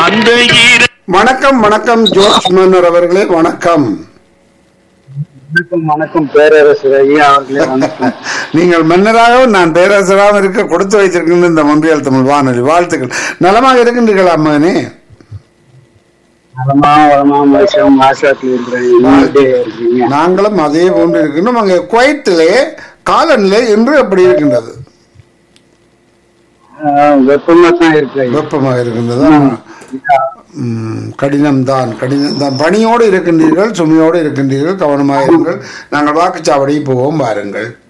அந்த ஈர வணக்கம் வணக்கம் ஜோர்ஜ் மன்னர் அவர்களே வணக்கம் வணக்கம் வணக்கம் பேரரசர் ஐயா அவர்களே வணக்கம் நீங்கள் மன்னராகவும் நான் பேரரசராகவும் இருக்க கொடுத்து வைத்திருக்கின்ற இந்த மொன்றியல் தமிழ் வானொலி வாழ்த்துக்கள் நலமாக இருக்கின்றீர்களா மகனே நலமா வளமா மனுஷம் ஆசாத்தில் இருக்கிறேன் நீங்களே இருக்கீங்க நாங்களும் அதே போன்று இருக்கின்றோம் அங்கே குவைத்திலே காலநிலை இன்று எப்படி இருக்கின்றது ஆஹ் வெப்பமா தான் இருக்கு ஐயா. வெப்பமாக இருக்கின்றதா ம், கடினம்தான் கடினம்தான் பணியோடு இருக்கின்றீர்கள் சுமையோடு இருக்கின்றீர்கள் கவனமாக இருங்கள் நாங்கள் வாக்குச்சாவடிக்கு போவோம் பாருங்கள்